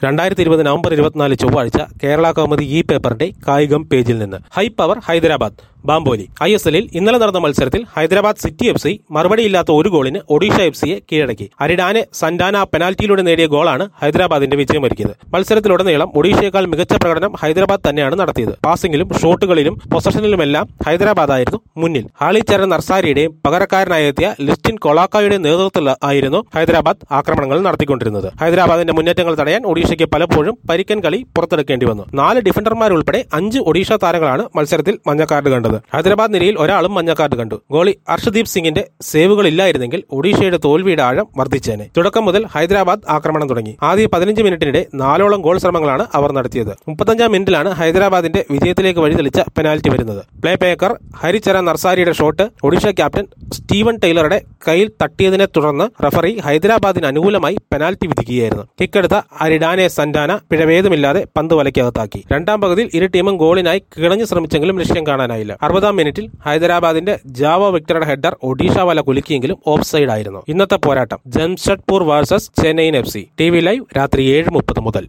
രണ്ടായിരത്തി ഇരുപത് നവംബർ ഇരുപത്തിനാല് ചൊവ്വാഴ്ച കേരള കൗമുദി ഇ പേപ്പറിന്റെ കായികം പേജിൽ നിന്ന് high power Hyderabad Bambolim I S എല്ലിൽ ഇന്നലെ നടന്ന മത്സരത്തിൽ ഹൈദരാബാദ് സിറ്റി എഫ് സി മറുപടിയില്ലാത്ത ഒരു ഗോളിന് ഒഡീഷ എഫ് സിയെ കീഴടക്കി അരിഡാനെ സന്റാന പെനാൽറ്റിയിലൂടെ നേടിയ ഗോളാണ് ഹൈദരാബാദിന്റെ വിജയമൊരുക്കിയത് മത്സരത്തിലുടനീളം ഒഡീഷയേക്കാൾ മികച്ച പ്രകടനം ഹൈദരാബാദ് തന്നെയാണ് നടത്തിയത് പാസിംഗിലും ഷോട്ടുകളിലും പൊസഷനിലുമെല്ലാം ഹൈദരാബാദായിരുന്നു മുന്നിൽ ഹാളിച്ചരൻ നർസാരിയുടെയും പകരക്കാരനായി എത്തിയ ലിസ്റ്റിൻ കൊളാക്കായുടെയും നേതൃത്വത്തിൽ ആയിരുന്നു ഹൈദരാബാദ് ആക്രമണങ്ങൾ നടത്തിക്കൊണ്ടിരുന്നത് ഹൈദരാബാദിന്റെ മുന്നേറ്റങ്ങൾ തടയാൻ ഒഡീഷയ്ക്ക് പലപ്പോഴും പരിക്കൻ കളി പുറത്തെടുക്കേണ്ടി വന്നു നാല് ഡിഫൻഡർമാരുൾപ്പെടെ അഞ്ച് ഒഡീഷ താരങ്ങളാണ് മത്സരത്തിൽ മഞ്ഞക്കാർഡ് കണ്ടത് ഹൈദരാബാദ് നിരയിൽ ഒരാളും മഞ്ഞക്കാർഡ് കണ്ടു ഗോളി അർഷദീപ് സിംഗിന്റെ സേവുകൾ ഇല്ലായിരുന്നെങ്കിൽ ഒഡീഷയുടെ തോൽവിയുടെ ആഴം വർദ്ധിച്ചേനെ തുടക്കം മുതൽ ഹൈദരാബാദ് ആക്രമണം തുടങ്ങി ആദ്യ പതിനഞ്ച് മിനിറ്റിനിടെ നാലോളം ഗോൾ ശ്രമങ്ങളാണ് അവർ നടത്തിയത് മുപ്പത്തഞ്ചാം മിനിറ്റിലാണ് ഹൈദരാബാദിന്റെ വിജയത്തിലേക്ക് വഴിതെളിച്ച പെനാൽറ്റി വരുന്നത് പ്ലേ പേക്കർ ഹരിചരൺ നർസാരിയുടെ ഷോട്ട് ഒഡീഷ ക്യാപ്റ്റൻ സ്റ്റീവൻ ടൈലറുടെ കയ്യിൽ തട്ടിയതിനെ തുടർന്ന് റഫറി ഹൈദരാബാദിന് അനുകൂലമായി പെനാൽറ്റി വിധിക്കുകയായിരുന്നു കിക്കെടുത്ത അരിഡാനെ സന്റാന പിഴവേതുമില്ലാതെ പന്ത് വലയ്ക്കകത്താക്കി രണ്ടാം പകുതിയിൽ ഇരു ടീമും ഗോളിനായി കിണഞ്ഞു ശ്രമിച്ചെങ്കിലും ലക്ഷ്യം കാണാനായില്ല അറുപതാം മിനിറ്റിൽ ഹൈദരാബാദിന്റെ ജാവോ വിക്ടറുടെ ഹെഡർ ഒഡീഷ വല കുലുക്കിയെങ്കിലും ഓഫ് സൈഡ് ആയിരുന്നു ഇന്നത്തെ പോരാട്ടം Jamshedpur versus Chennaiyin F C T V live രാത്രി ഏഴ് മുപ്പത് മുതൽ